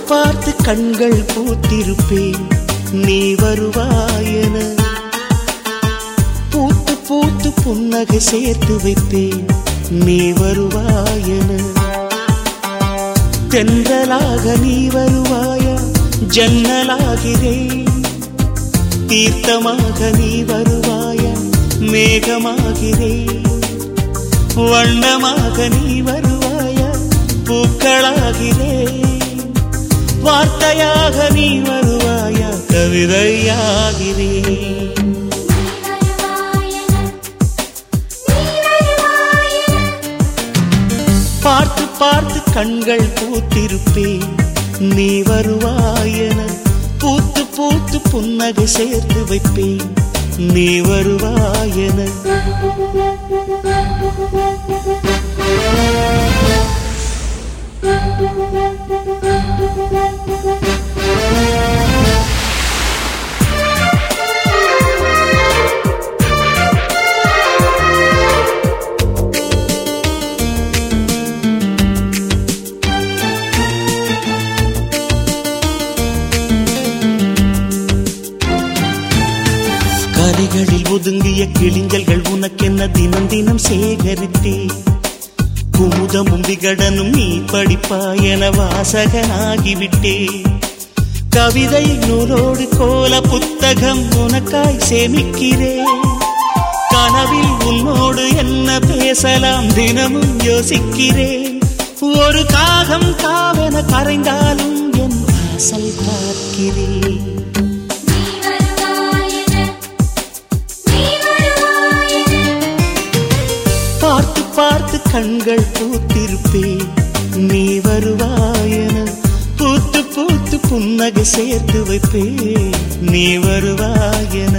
பார்த்து கண்கள் பூத்திருப்பேன் நீ வருவாயென பூத்து பூத்து புன்னகை சேர்த்து வைப்பேன் நீ வருவாயென தென்றலாக நீ வருவாயா ஜன்னலாகிறேன் தீர்த்தமாக நீ வருவாயா மேகமாகிறேன் வண்ணமாக நீ வருவாயா பூக்களாகிறேன் வார்த்தையாக நீ வருவாயா கவிதையாகிறேன் பார்த்து பார்த்து கண்கள் பூத்திருப்பேன் நீ வருவாயென பூத்து பூத்து புன்னகை சேர்த்து வைப்பேன் நீ வருவாயென கரைகளில் ஒதுங்கிய கிளிஞ்சல்கள் உனக்கென்ன தினம் தினம் சேகரித்தே குமுதமும் விகடனும் நீ படிப்பாய் என வாசகனாகிவிட்டே கவிதை நூலோடு கோல புத்தகம் உனக்காய் சேமிக்கிறேன் கனவில் உன்னோடு என்ன பேசலாம் தினமும் யோசிக்கிறேன் ஒரு காகம் காவென கரைந்தாலும் என் வாசல் பார்க்கிறேன் பார்த்து பார்த்து கண்கள் பூத்திருப்பேன் நீ வருவாயென பூத்து பூத்து புன்னகை சேர்த்து வைப்பேன் நீ வருவாயென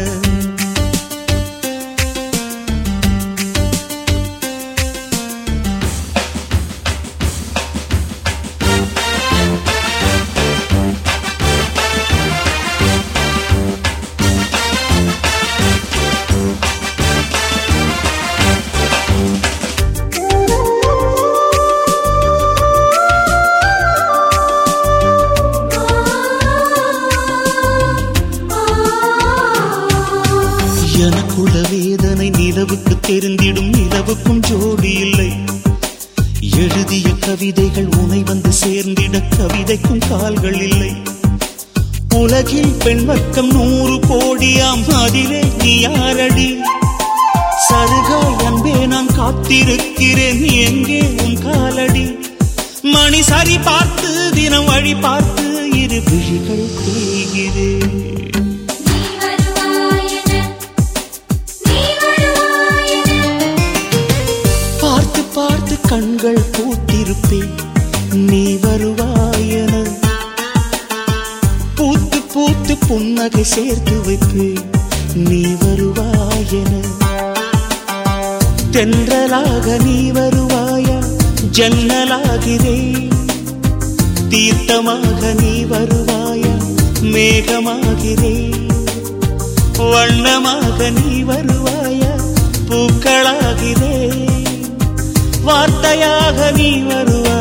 எனக்குள்ள வேதனை நிலவுக்கு தெரிந்திடும் நிலவுக்கும் ஜோடி இல்லை எழுதிய கவிதைகள் உனை வந்து சேர்ந்திட கவிதைக்கும் கால்கள் இல்லை உலகில் பெண் வர்க்கம் நூறு கோடியாம் அதிலே நீ யாரடி சருகாய் அன்பே நான் காத்திருக்கிறேன் எங்கே உன் காலடி மணி சரி பார்த்து தினம் வழி பார்த்து இரு விழிகள் தேய்கிறேன் பார்த்து பார்த்து கண்கள் பூத்திருப்பேன் நீ வருவாயென பூத்து பூத்து புன்னகை சேர்த்து வைப்பேன் நீ வருவாயென தென்றலாக நீ வருவாயா ஜன்னலாகிறேன் தீர்த்தமாக நீ வருவாயா மேகமாகிறேன் வண்ணமாக நீ வருவாயா பூக்களாகிறேன் வார்த்தையாக நீ வருவாய்